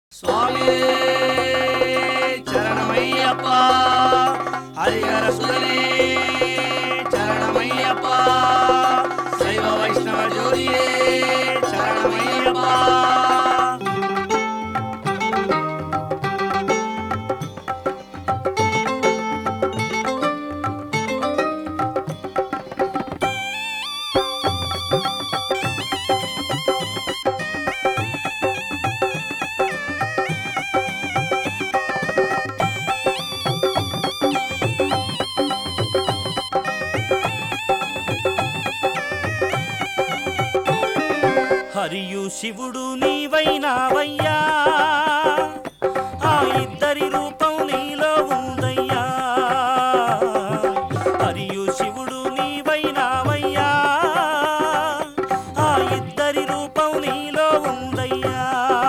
స్వామి చరణమయ్యప్ప హరిహర సుధనే చరణమయ్యప్ప శైవ వైష్ణవ జోడియే చరణమయ్యప్ప హరియు శివుడు నీవైనావయ్యా ఆ ఇద్దరి రూపం నీలో ఉందయ్యా హరియు శివుడు నీవైనావయ్యా ఆ ఇద్దరి రూపం నీలో ఉందయ్యా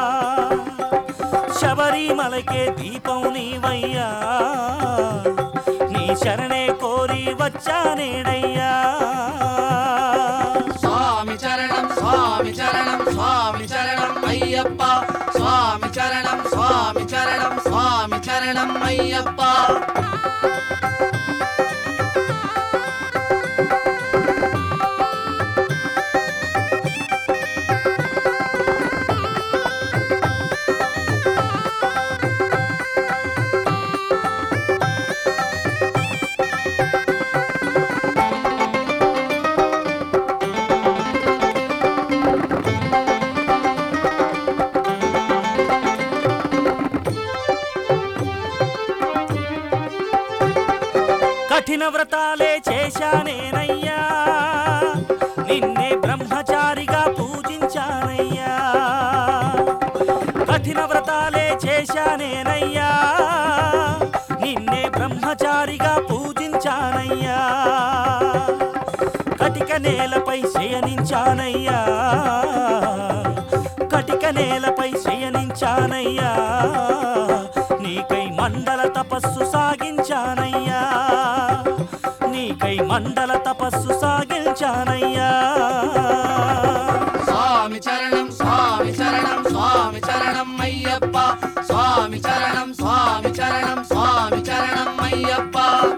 శబరిమలకే దీపం నీవయ్యా నీ శరణే కోరి వచ్చానేడయ్యా స్వామి చరణం స్వామి చరణం స్వామి చరణం అయ్యప్ప స్వామి చరణం స్వామి చరణం స్వామి చరణం అయ్యప్ప కఠిన వ్రతాలే చేశానేనయ్యా నిన్నే బ్రహ్మచారిగా పూజించానయ్యా కఠిన వ్రతాలే చేశానేనయ్యా నిన్నే బ్రహ్మచారిగా పూజించానయ్యా కటిక నేలపై శయనించానయ్యా కటిక నేలపై శయనించానయ్యా నీకై మండల తపస్సు సాగించానయ్యా నీకై మండల తపస్సు సాగించానయ్యా స్వామి చరణం స్వామి చరణం స్వామి చరణం అయ్యప్ప స్వామి చరణం స్వామి చరణం స్వామి చరణం అయ్యప్ప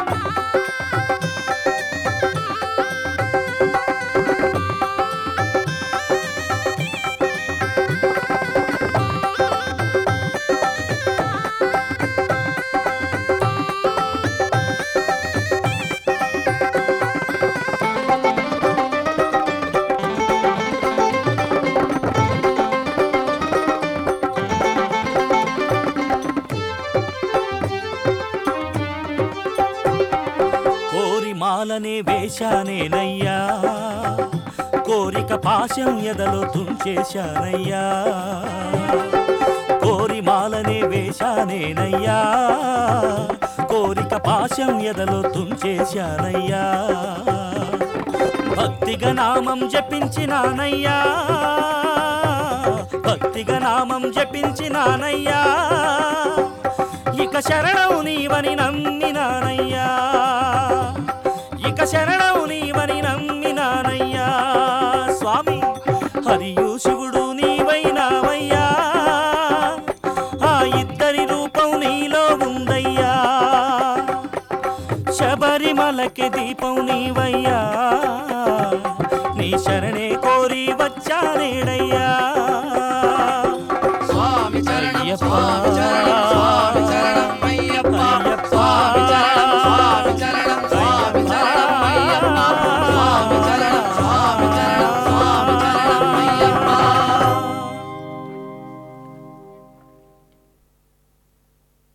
కోరి మాలనే వేశానేనయ్యా కోరిక పాశం ఎదలో తుంచేశానయ్యా కోరి మాలనే వేశానేనయ్యా కోరిక పాశం ఎదలో తుంచేశానయ్యా భక్తిగా నామం జపించినానయ్యా భక్తిగా నామం జపించినానయ్యా ఇక శరణం నీవని నమ్మినానయ్యా ఇక శరణం నీవని నమ్మినానయ్యా స్వామి హరియు శివుడు నీవైనావయ్యా ఆ ఇద్దరి రూపం నీలో ఉందయ్యా శబరిమలకి దీపం నీవయ్యా నీ శరణే కోరి వచ్చానేడయ్యా స్వామి చరణం అయ్యప్ప. స్వామి చరణం